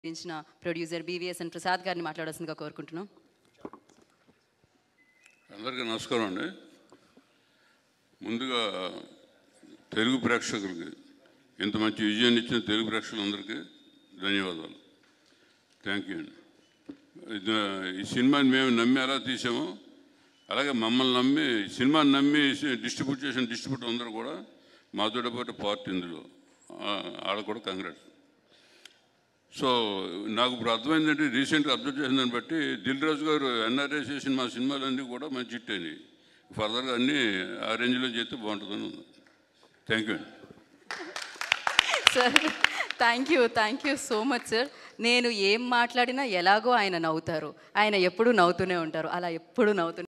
ఇచ్చిన producer BVSN Prasad గారిని మాట్లాడాల్సిందిగా కోరుకుంటున్నాం అందరికీ నమస్కారం అండి ముందుగా తెలుగు ప్రేక్షకులకి ఇంత మంచి విజయాన్ని ఇచ్చిన తెలుగు ప్రేక్షకులందరికీ ధన్యవాదాలు థ్యాంక్ యూ అండి ఇది, ఈ సినిమాని మేము నమ్మి ఎలా తీసామో అలాగే మమ్మల్ని నమ్మి ఈ సినిమాని నమ్మి డిస్ట్రిబ్యూట్ చేసిన డిస్ట్రిబ్యూటర్ అందరూ కూడా మాతో పాటు పార్ట్ ఇందులో వాళ్ళకు కూడా కంగ్రాట్స్ సో నాకు ఇప్పుడు అర్థమైందంటే రీసెంట్గా అబ్జర్వ్ చేసిన దాన్ని బట్టి దిల్ రాజు గారు ఎన్ఆర్ఏ చేసిన మా సినిమాలన్నీ కూడా మంచి హిట్ అయినాయి ఫర్దర్గా అన్నీ ఆ రేంజ్లో చేస్తే బాగుంటుందని ఉంది thank you sir thank you thank you so much sir నేను ఏం మాట్లాడినా ఎలాగో ఆయన నవ్వుతారు ఆయన ఎప్పుడూ నవ్వుతూనే ఉంటారు అలా ఎప్పుడూ నవ్వుతూనే